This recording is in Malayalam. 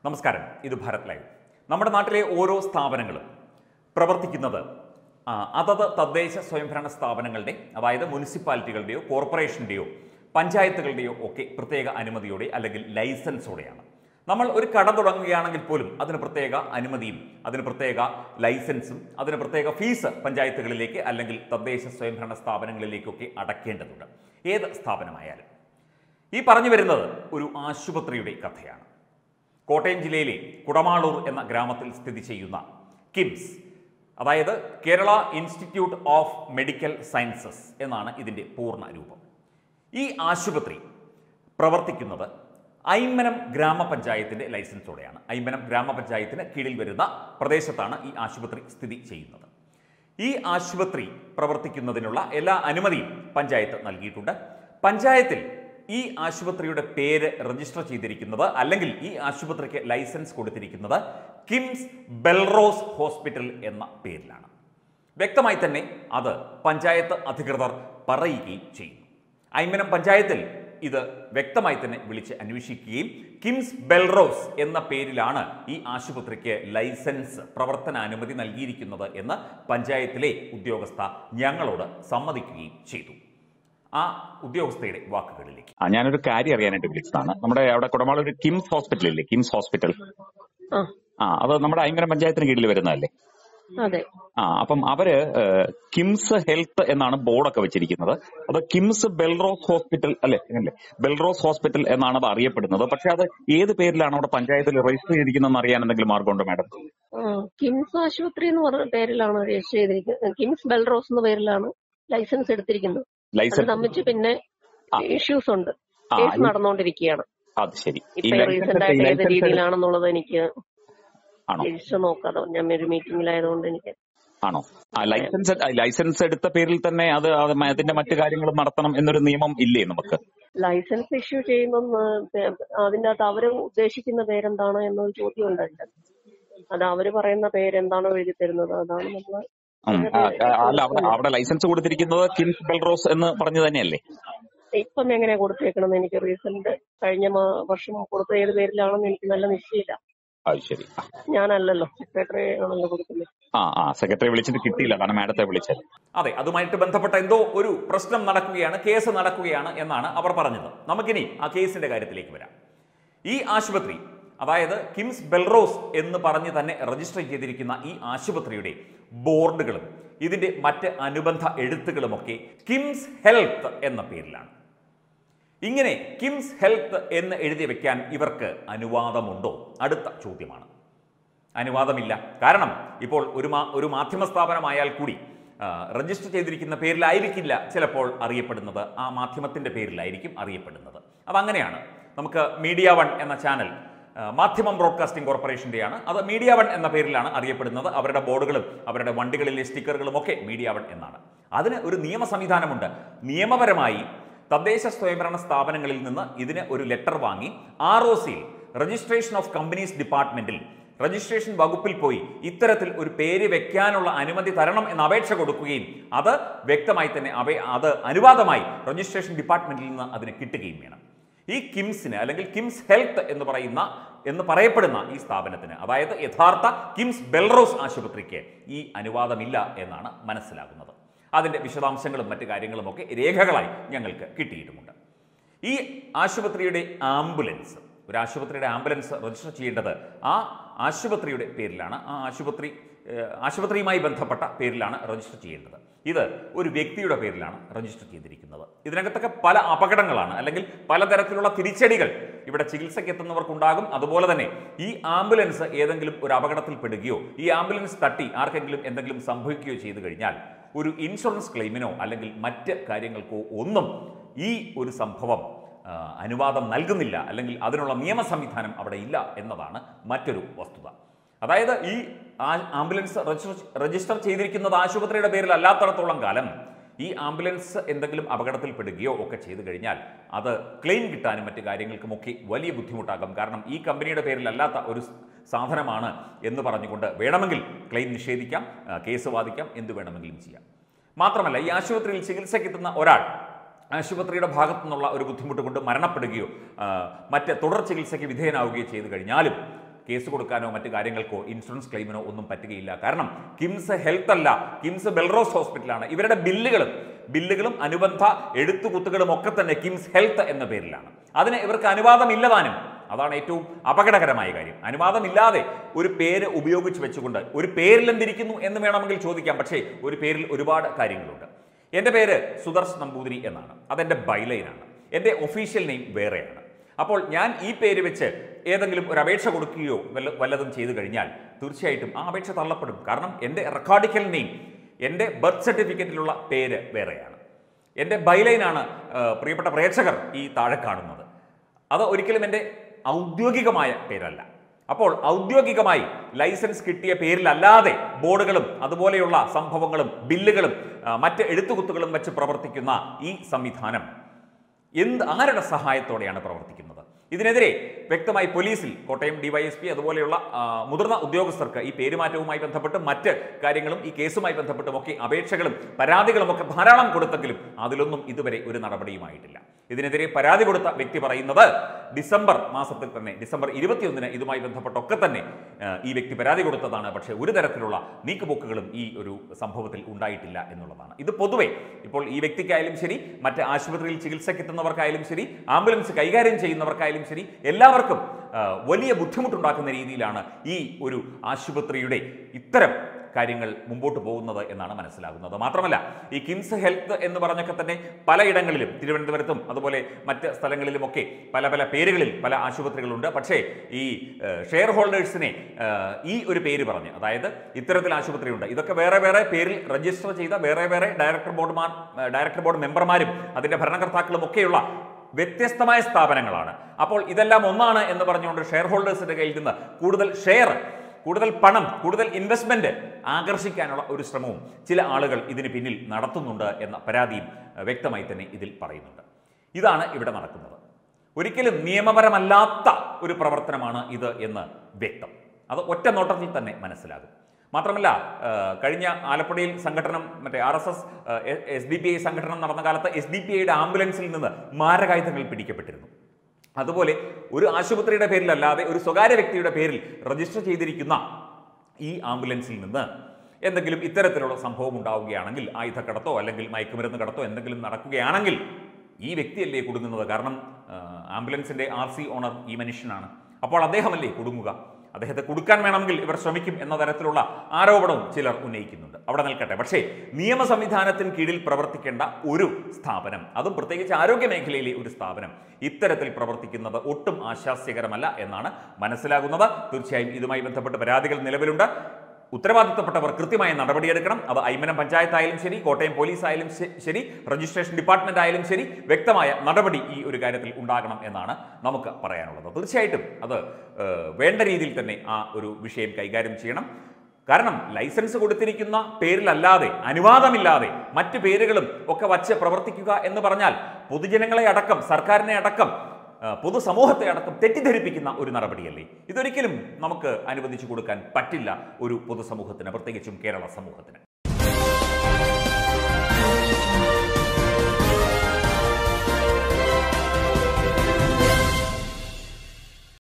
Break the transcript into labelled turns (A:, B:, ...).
A: നമസ്കാരം ഇത് ഭാരത് ലൈവ് നമ്മുടെ നാട്ടിലെ ഓരോ സ്ഥാപനങ്ങളും പ്രവർത്തിക്കുന്നത് ആ, അതത് തദ്ദേശ സ്വയംഭരണ സ്ഥാപനങ്ങളുടെ അതായത് മുനിസിപ്പാലിറ്റികളുടെയോ കോർപ്പറേഷൻ്റെയോ പഞ്ചായത്തുകളുടെയോ ഒക്കെ പ്രത്യേക അനുമതിയോടെ അല്ലെങ്കിൽ ലൈസൻസോടെയാണ് നമ്മൾ ഒരു കട തുടങ്ങുകയാണെങ്കിൽ പോലും അതിന് പ്രത്യേക അനുമതിയും അതിന് പ്രത്യേക ലൈസൻസും അതിന് പ്രത്യേക ഫീസ് പഞ്ചായത്തുകളിലേക്ക് അല്ലെങ്കിൽ തദ്ദേശ സ്വയംഭരണ സ്ഥാപനങ്ങളിലേക്കൊക്കെ അടയ്ക്കേണ്ടതുണ്ട് ഏത് സ്ഥാപനമായാലും ഈ പറഞ്ഞു വരുന്നത് ഒരു ആശുപത്രിയുടെ കഥയാണ് കോട്ടയം ജില്ലയിലെ കുടമാളൂർ എന്ന ഗ്രാമത്തിൽ സ്ഥിതി ചെയ്യുന്ന കിംസ് അതായത് Kerala institute of medical sciences എന്നാണ് ഇതിൻ്റെ പൂർണ്ണ രൂപം ഈ ആശുപത്രി പ്രവർത്തിക്കുന്നത് ഐമനം ഗ്രാമപഞ്ചായത്തിൻ്റെ ലൈസൻസോടെയാണ് ഐമനം ഗ്രാമപഞ്ചായത്തിന് കീഴിൽ വരുന്ന പ്രദേശത്താണ് ഈ ആശുപത്രി സ്ഥിതി ചെയ്യുന്നത് ഈ ആശുപത്രി പ്രവർത്തിക്കുന്നതിനുള്ള എല്ലാ അനുമതിയും പഞ്ചായത്ത് നൽകിയിട്ടുണ്ട് പഞ്ചായത്തിൽ ഈ ആശുപത്രിയുടെ പേര് രജിസ്റ്റർ ചെയ്തിരിക്കുന്നത് അല്ലെങ്കിൽ ഈ ആശുപത്രിക്ക് ലൈസൻസ് കൊടുത്തിരിക്കുന്നത് കിംസ് ബെൽറോസ് ഹോസ്പിറ്റൽ എന്ന പേരിലാണ് വ്യക്തമായി തന്നെ അത് പഞ്ചായത്ത് അധികൃതർ പറയുകയും ചെയ്യുന്നു ഐമനം പഞ്ചായത്തിൽ ഇത് വ്യക്തമായി തന്നെ വിളിച്ച് അന്വേഷിക്കുകയും കിംസ് ബെൽറോസ് എന്ന പേരിലാണ് ഈ ആശുപത്രിക്ക് ലൈസൻസ് പ്രവർത്തനാനുമതി നൽകിയിരിക്കുന്നത് എന്ന് പഞ്ചായത്തിലെ ഉദ്യോഗസ്ഥ ഞങ്ങളോട് സമ്മതിക്കുകയും ചെയ്തു ആ ഉദ്യോഗസ്ഥയുടെ വാക്കുകളിലേക്ക്
B: ആ ഞാനൊരു കാര്യം അറിയാനായിട്ട് വിളിച്ചതാണ് നമ്മുടെ അവിടെ കുടമാളൂർ കിംസ് ഹോസ്പിറ്റൽ ഇല്ലേ കിംസ് ഹോസ്പിറ്റൽ
C: ആ
B: ആ അത് നമ്മുടെ ഐമനം പഞ്ചായത്തിന് കീഴിൽ വരുന്നതല്ലേ
C: അതെ
B: ആ അപ്പം അവര് ഏഹ്, കിംസ് ഹെൽത്ത് എന്നാണ് ബോർഡൊക്കെ വെച്ചിരിക്കുന്നത് അത് കിംസ് ബെൽറോസ് ഹോസ്പിറ്റൽ അല്ലെ അല്ലേ ബെൽറോസ് ഹോസ്പിറ്റൽ എന്നാണ് അത് അറിയപ്പെടുന്നത് പക്ഷെ അത് ഏത് പേരിലാണ് അവിടെ പഞ്ചായത്തിൽ രജിസ്റ്റർ ചെയ്തിരിക്കുന്നതെന്ന് അറിയാൻ എന്തെങ്കിലും മാർഗമുണ്ടോ മാഡം
C: ആ, കിംസ് ആശുപത്രി എന്ന് പറഞ്ഞ പേരിലാണ് രജിസ്റ്റർ ചെയ്തിരിക്കുന്നത് കിംസ് ബെൽറോസ് എന്ന പേരിലാണ് ലൈസൻസ് എടുത്തിരിക്കുന്നത് അത്
B: ലൈസൻസ്
C: സംബന്ധിച്ച് പിന്നെ
B: ആ.
C: ഇഷ്യൂസ് ഉണ്ട്
B: ആ,
C: കേസ്
B: ഈ-
C: നടന്നുകൊണ്ടിരിക്കുകയാണ്
B: അത് ശരി ഈ
C: ഇപ്പൊ റീസെന്റ് ആയിട്ട് ഏത്
B: ലൈസൻസ്
C: രീതിയിലാണെന്നുള്ളത് എനിക്ക്
B: ആണോ
C: രജിസ്റ്റർ നോക്കാതെ ഞാൻ ഒരു മീറ്റിംഗിലായതുകൊണ്ട് എനിക്ക്
B: ആണോ ആ ലൈസൻസ് ലൈസൻസ് എടുത്ത പേരിൽ തന്നെ അത് അത് അതിന്റെ മറ്റു കാര്യങ്ങൾ നടത്തണം എന്നൊരു നിയമം ഇല്ലേ നമുക്ക്
C: ലൈസൻസ് ഇഷ്യൂ ചെയ്യുമ്പം ആ, പേ- അതിന്റെ അകത്ത് അവര് ഉദ്ദേശിക്കുന്ന പേരെന്താണ് എന്നൊരു ചോദ്യം ഉണ്ട് അതിന്റെ അകത്ത്. അത് അവര് പറയുന്ന പേരെന്താണോ എഴുതി തരുന്നത് അതാണ് നമ്മൾ
B: ഉം. ആ, ആ, അല്ല അവിടെ അവിടെ ലൈസൻസ് കൊടുത്തിരിക്കുന്നത് കിംസ് ബെൽറോസ് എന്ന് പറഞ്ഞു തന്നെയല്ലേ
C: ഇപ്പം എങ്ങനെ കൊടുത്തേക്കണം എനിക്ക് റീസെന്റ് കഴിഞ്ഞ മാ- വർഷം കൊടുത്ത ഏത് പേരിലാണെന്ന് എനിക്ക് നല്ല നിശ്ചയമില്ല
B: അത് ശരി ആ.
C: ഞാനല്ലല്ലോ സെക്രട്ടറി ആണല്ലോ കൊടുക്കുന്നത്
B: ആ ആ സെക്രട്ടറി വിളിച്ചിട്ട് കിട്ടിയില്ല കാരണം മാഡത്തെ വിളിച്ചത്
A: അതെ അതുമായിട്ട് ബന്ധപ്പെട്ട എന്തോ ഒരു പ്രശ്നം നടക്കുകയാണ് കേസ് നടക്കുകയാണ് എന്നാണ് അവർ പറഞ്ഞത് നമുക്കിനി ആ കേസിന്റെ കാര്യത്തിലേക്ക് വരാം ഈ ആശുപത്രി അതായത് കിംസ് ബെൽറോസ് എന്ന് പറഞ്ഞ് തന്നെ രജിസ്റ്റർ ചെയ്തിരിക്കുന്ന ഈ ആശുപത്രിയുടെ ബോർഡുകളും ഇതിന്റെ മറ്റ് അനുബന്ധ എഴുത്തുകളുമൊക്കെ കിംസ് ഹെൽത്ത് എന്ന പേരിലാണ് ഇങ്ങനെ കിംസ് ഹെൽത്ത് എന്ന് എഴുതി വെക്കാൻ ഇവർക്ക് അനുവാദമുണ്ടോ അടുത്ത ചോദ്യമാണ് അനുവാദമില്ല കാരണം ഇപ്പോൾ ഒരു മാ ഒരു മാധ്യമ സ്ഥാപനമായാൽ കൂടി ആ, രജിസ്റ്റർ ചെയ്തിരിക്കുന്ന പേരിലായിരിക്കില്ല ചിലപ്പോൾ അറിയപ്പെടുന്നത് ആ മാധ്യമത്തിൻ്റെ പേരിലായിരിക്കും അറിയപ്പെടുന്നത് അതങ്ങനെയാണ് നമുക്ക് മീഡിയ വൺ എന്ന ചാനൽ ആ, മാധ്യമം ബ്രോഡ്കാസ്റ്റിംഗ് കോർപ്പറേഷൻ്റെയാണ് അത് മീഡിയ വൺ എന്ന പേരിലാണ് അറിയപ്പെടുന്നത് അവരുടെ ബോർഡുകളും അവരുടെ വണ്ടികളിലെ സ്റ്റിക്കറുകളും ഒക്കെ മീഡിയ വൺ എന്നാണ് അതിന് ഒരു നിയമ സംവിധാനമുണ്ട് നിയമപരമായി തദ്ദേശ സ്വയംഭരണ സ്ഥാപനങ്ങളിൽ നിന്ന് ഇതിന് ഒരു ലെറ്റർ വാങ്ങി ആർ ഒ സിയിൽ രജിസ്ട്രേഷൻ ഓഫ് കമ്പനീസ് ഡിപ്പാർട്ട്മെന്റിൽ രജിസ്ട്രേഷൻ വകുപ്പിൽ പോയി ഇത്തരത്തിൽ ഒരു പേര് വെക്കാനുള്ള അനുമതി തരണം എന്ന അപേക്ഷ കൊടുക്കുകയും അത് വ്യക്തമായി തന്നെ അവ അത് അനുവാദമായി രജിസ്ട്രേഷൻ ഡിപ്പാർട്ട്മെന്റിൽ നിന്ന് അതിന് കിട്ടുകയും വേണം ഈ കിംസിന് അല്ലെങ്കിൽ കിംസ് ഹെൽത്ത് എന്ന് പറയുന്ന എന്ന് പറയപ്പെടുന്ന ഈ സ്ഥാപനത്തിന് അതായത് യഥാർത്ഥ കിംസ് ബെൽറോസ് ആശുപത്രിക്ക് ഈ അനുവാദമില്ല എന്നാണ് മനസ്സിലാകുന്നത് അതിൻ്റെ വിശദാംശങ്ങളും മറ്റു കാര്യങ്ങളുമൊക്കെ രേഖകളായി ഞങ്ങൾക്ക് കിട്ടിയിട്ടുമുണ്ട് ഈ ആശുപത്രിയുടെ ആംബുലൻസ് ഒരു ആശുപത്രിയുടെ ആംബുലൻസ് രജിസ്റ്റർ ചെയ്യേണ്ടത് ആ ആശുപത്രിയുടെ പേരിലാണ് ആ ആശുപത്രി ഏഹ്, ആശുപത്രിയുമായി ബന്ധപ്പെട്ട പേരിലാണ് രജിസ്റ്റർ ചെയ്യേണ്ടത് ഇത് ഒരു വ്യക്തിയുടെ പേരിലാണ് രജിസ്റ്റർ ചെയ്തിരിക്കുന്നത് ഇതിനകത്തൊക്കെ പല അപകടങ്ങളാണ് അല്ലെങ്കിൽ പലതരത്തിലുള്ള തിരിച്ചടികൾ ഇവിടെ ചികിത്സയ്ക്ക് എത്തുന്നവർക്കുണ്ടാകും അതുപോലെ തന്നെ ഈ ആംബുലൻസ് ഏതെങ്കിലും ഒരു അപകടത്തിൽപ്പെടുകയോ ഈ ആംബുലൻസ് തട്ടി ആർക്കെങ്കിലും എന്തെങ്കിലും സംഭവിക്കുകയോ ചെയ്തു കഴിഞ്ഞാൽ ഒരു ഇൻഷുറൻസ് ക്ലെയിമിനോ അല്ലെങ്കിൽ മറ്റ് കാര്യങ്ങൾക്കോ ഒന്നും ഈ ഒരു സംഭവം ആ, അനുവാദം നൽകുന്നില്ല അല്ലെങ്കിൽ അതിനുള്ള നിയമ സംവിധാനം അവിടെ ഇല്ല എന്നതാണ് മറ്റൊരു വസ്തുത അതായത് ഈ ആ- ആംബുലൻസ് രജിസ്റ്റർ രജിസ്റ്റർ ചെയ്തിരിക്കുന്നത് ആശുപത്രിയുടെ പേരിൽ അല്ലാത്തടത്തോളം കാലം ഈ ആംബുലൻസ് എന്തെങ്കിലും അപകടത്തിൽപ്പെടുകയോ ഒക്കെ ചെയ്തു കഴിഞ്ഞാൽ അത് ക്ലെയിം കിട്ടാനും മറ്റു കാര്യങ്ങൾക്കുമൊക്കെ വലിയ ബുദ്ധിമുട്ടാകും കാരണം ഈ കമ്പനിയുടെ പേരിലല്ലാത്ത ഒരു സ് സാധനമാണ് എന്ന് പറഞ്ഞുകൊണ്ട് വേണമെങ്കിൽ ക്ലെയിം നിഷേധിക്കാം ആ, കേസ് വാദിക്കാം എന്ത് വേണമെങ്കിലും ചെയ്യാം മാത്രമല്ല ഈ ആശുപത്രിയിൽ ചികിത്സയ്ക്കെത്തുന്ന ഒരാൾ ആശുപത്രിയുടെ ഭാഗത്തു നിന്നുള്ള ഒരു ബുദ്ധിമുട്ട് കൊണ്ട് മരണപ്പെടുകയോ ആ, മറ്റ് തുടർ ചികിത്സയ്ക്ക് വിധേയനാവുകയോ ചെയ്തു കഴിഞ്ഞാലും കേസ് കൊടുക്കാനോ മറ്റു കാര്യങ്ങൾക്കോ ഇൻഷുറൻസ് ക്ലെയിമിനോ ഒന്നും പറ്റുകയില്ല കാരണം കിംസ് ഹെൽത്ത് അല്ല കിംസ് ബെൽറോസ് ഹോസ്പിറ്റലാണ് ഇവരുടെ ബില്ലുകളും ബില്ലുകളും അനുബന്ധ എഴുത്തുകുത്തുകളും ഒക്കെ തന്നെ കിംസ് ഹെൽത്ത് എന്ന പേരിലാണ് അതിന് ഇവർക്ക് അനുവാദമില്ലതാനും അതാണ് ഏറ്റവും അപകടകരമായ കാര്യം അനുവാദമില്ലാതെ ഒരു പേര് ഉപയോഗിച്ച് വെച്ചുകൊണ്ട് ഒരു പേരിൽ എന്തിരിക്കുന്നു എന്ന് വേണമെങ്കിൽ ചോദിക്കാം പക്ഷേ ഒരു പേരിൽ ഒരുപാട് കാര്യങ്ങളുണ്ട് എൻ്റെ പേര് സുദർശ് നമ്പൂതിരി എന്നാണ് അതെൻ്റെ ബൈലൈനാണ് എൻ്റെ ഒഫീഷ്യൽ നെയിം വേറെയാണ് അപ്പോൾ ഞാൻ ഈ പേര് വെച്ച് ഏതെങ്കിലും ഒരു അപേക്ഷ കൊടുക്കുകയോ വല്ല വല്ലതും ചെയ്തു കഴിഞ്ഞാൽ തീർച്ചയായിട്ടും ആ അപേക്ഷ തള്ളപ്പെടും കാരണം എൻ്റെ റെക്കോർഡിക്കൽ നെയിം എൻ്റെ ബർത്ത് സർട്ടിഫിക്കറ്റിലുള്ള പേര് വേറെയാണ് എൻ്റെ ബൈലൈനാണ് ആ, പ്രിയപ്പെട്ട പ്രേക്ഷകർ ഈ താഴെ കാണുന്നത് അത് ഒരിക്കലും എൻ്റെ ഔദ്യോഗികമായ പേരല്ല അപ്പോൾ ഔദ്യോഗികമായി ലൈസൻസ് കിട്ടിയ പേരിലല്ലാതെ ബോർഡുകളും അതുപോലെയുള്ള സംഭവങ്ങളും ബില്ലുകളും ആ, മറ്റ് എഴുത്തുകുത്തുകളും വെച്ച് പ്രവർത്തിക്കുന്ന ഈ സംവിധാനം എന്ത് ആരുടെ സഹായത്തോടെയാണ് പ്രവർത്തിക്കുന്നത് ഇതിനെതിരെ വ്യക്തമായി പോലീസിൽ കോട്ടയം ഡിവൈഎസ്പി അതുപോലെയുള്ള ആ, മുതിർന്ന ഉദ്യോഗസ്ഥർക്ക് ഈ പേരുമാറ്റവുമായി ബന്ധപ്പെട്ട് മറ്റ് കാര്യങ്ങളും ഈ കേസുമായി ബന്ധപ്പെട്ടും ഒക്കെ അപേക്ഷകളും പരാതികളും ഒക്കെ ധാരാളം കൊടുത്തെങ്കിലും അതിലൊന്നും ഇതുവരെ ഒരു നടപടിയുമായിട്ടില്ല ഇതിനെതിരെ പരാതി കൊടുത്ത വ്യക്തി പറയുന്നത് ഡിസംബർ മാസത്തിൽ തന്നെ ഡിസംബർ ഇരുപത്തിയൊന്നിന് ഇതുമായി ബന്ധപ്പെട്ടൊക്കെ തന്നെ ആ, ഈ വ്യക്തി പരാതി കൊടുത്തതാണ് പക്ഷേ ഒരു തരത്തിലുള്ള നീക്കുപോക്കുകളും ഈ ഒരു സംഭവത്തിൽ ഉണ്ടായിട്ടില്ല എന്നുള്ളതാണ് ഇത് പൊതുവെ ഇപ്പോൾ ഈ വ്യക്തിക്കായാലും ശരി മറ്റ് ആശുപത്രിയിൽ ചികിത്സയ്ക്കെത്തുന്നവർക്കായാലും ശരി ആംബുലൻസ് കൈകാര്യം ചെയ്യുന്നവർക്കായാലും ശരി എല്ലാവർക്കും ആ, വലിയ ബുദ്ധിമുട്ടുണ്ടാക്കുന്ന രീതിയിലാണ് ഈ ഒരു ആശുപത്രിയുടെ ഇത്തരം കാര്യങ്ങൾ മുമ്പോട്ട് പോകുന്നത് എന്നാണ് മനസ്സിലാകുന്നത് മാത്രമല്ല ഈ കിംസ് ഹെൽത്ത് എന്ന് പറഞ്ഞൊക്കെ തന്നെ പലയിടങ്ങളിലും തിരുവനന്തപുരത്തും അതുപോലെ മറ്റ് സ്ഥലങ്ങളിലുമൊക്കെ പല പല പേരുകളിൽ പല ആശുപത്രികളുണ്ട് പക്ഷേ ഈ ഷെയർ ഹോൾഡേഴ്സിനെ ഏഹ്, ഈ ഒരു പേര് പറഞ്ഞ് അതായത് ഇത്തരത്തിൽ ആശുപത്രിയുണ്ട് ഇതൊക്കെ വേറെ വേറെ പേരിൽ രജിസ്റ്റർ ചെയ്ത വേറെ വേറെ ഡയറക്ടർ ബോർഡുമാർ ഡയറക്ടർ ബോർഡ് മെമ്പർമാരും അതിന്റെ ഭരണകർത്താക്കളും ഒക്കെയുള്ള വ്യത്യസ്തമായ സ്ഥാപനങ്ങളാണ് അപ്പോൾ ഇതെല്ലാം ഒന്നാണ് എന്ന് പറഞ്ഞുകൊണ്ട് ഷെയർ ഹോൾഡേഴ്സിന്റെ കയ്യിൽ നിന്ന് കൂടുതൽ ഷെയർ കൂടുതൽ പണം കൂടുതൽ ഇൻവെസ്റ്റ്മെന്റ് ആകർഷിക്കാനുള്ള ഒരു ശ്രമവും ചില ആളുകൾ ഇതിന് പിന്നിൽ നടത്തുന്നുണ്ട് എന്ന പരാതിയും അഹ്, വ്യക്തമായി തന്നെ ഇതിൽ പറയുന്നുണ്ട് ഇതാണ് ഇവിടെ നടക്കുന്നത് ഒരിക്കലും നിയമപരമല്ലാത്ത ഒരു പ്രവർത്തനമാണ് ഇത് എന്ന് വ്യക്തം അത് ഒറ്റ നോട്ടത്തിൽ തന്നെ മനസ്സിലാകും മാത്രമല്ല ഏഹ്, കഴിഞ്ഞ ആലപ്പുഴയിൽ സംഘടനം മറ്റേ R S S S D P I സംഘടന നടന്ന കാലത്ത് എസ് ഡി പി ഐയുടെ ആംബുലൻസിൽ നിന്ന് മാരകായുധങ്ങൾ പിടിക്കപ്പെട്ടിരുന്നു അതുപോലെ ഒരു ആശുപത്രിയുടെ പേരിലല്ലാതെ ഒരു സ്വകാര്യ വ്യക്തിയുടെ പേരിൽ രജിസ്റ്റർ ചെയ്തിരിക്കുന്ന ഈ ആംബുലൻസിൽ നിന്ന് എന്തെങ്കിലും ഇത്തരത്തിലുള്ള സംഭവം ഉണ്ടാവുകയാണെങ്കിൽ ആയുധക്കടത്തോ അല്ലെങ്കിൽ മയക്കുമരുന്ന് കടത്തോ എന്തെങ്കിലും നടക്കുകയാണെങ്കിൽ ഈ വ്യക്തിയല്ലേ കുടുങ്ങുന്നത് കാരണം ആ, ആംബുലൻസിന്റെ ആർ സി ഓണർ ഈ മനുഷ്യനാണ് അപ്പോൾ അദ്ദേഹമല്ലേ കുടുങ്ങുക അദ്ദേഹത്തെ കൊടുക്കാൻ വേണമെങ്കിൽ ഇവർ ശ്രമിക്കും എന്ന തരത്തിലുള്ള ആരോപണവും ചിലർ ഉന്നയിക്കുന്നുണ്ട് അവിടെ നിൽക്കട്ടെ പക്ഷേ നിയമ സംവിധാനത്തിന് കീഴിൽ പ്രവർത്തിക്കേണ്ട ഒരു സ്ഥാപനം അതും പ്രത്യേകിച്ച് ആരോഗ്യ മേഖലയിലെ ഒരു സ്ഥാപനം ഇത്തരത്തിൽ പ്രവർത്തിക്കുന്നത് ഒട്ടും ആശാസ്യകരമല്ല എന്നാണ് മനസ്സിലാകുന്നത് തീർച്ചയായും ഇതുമായി ബന്ധപ്പെട്ട് പരാതികൾ നിലവിലുണ്ട് ഉത്തരവാദിത്തപ്പെട്ടവർ കൃത്യമായ നടപടിയെടുക്കണം അത് ഐമനം പഞ്ചായത്തായാലും ശരി കോട്ടയം പോലീസ് ആയാലും ശ- ശരി രജിസ്ട്രേഷൻ ഡിപ്പാർട്ട്മെന്റ് ആയാലും ശരി വ്യക്തമായ നടപടി ഈ ഒരു കാര്യത്തിൽ ഉണ്ടാകണം എന്നാണ് നമുക്ക് പറയാനുള്ളത് തീർച്ചയായിട്ടും അത് ഏഹ്, വേണ്ട രീതിയിൽ തന്നെ ആ ഒരു വിഷയം കൈകാര്യം ചെയ്യണം കാരണം ലൈസൻസ് കൊടുത്തിരിക്കുന്ന പേരിലല്ലാതെ അനുവാദമില്ലാതെ മറ്റു പേരുകളും ഒക്കെ വച്ച് പ്രവർത്തിക്കുക എന്ന് പറഞ്ഞാൽ പൊതുജനങ്ങളെ അടക്കം സർക്കാരിനെ അടക്കം ആ, പൊതുസമൂഹത്തെ അടക്കം തെറ്റിദ്ധരിപ്പിക്കുന്ന ഒരു നടപടിയല്ലേ ഇതൊരിക്കലും നമുക്ക് അനുവദിച്ചു കൊടുക്കാൻ പറ്റില്ല ഒരു പൊതുസമൂഹത്തിന് പ്രത്യേകിച്ചും കേരള സമൂഹത്തിന്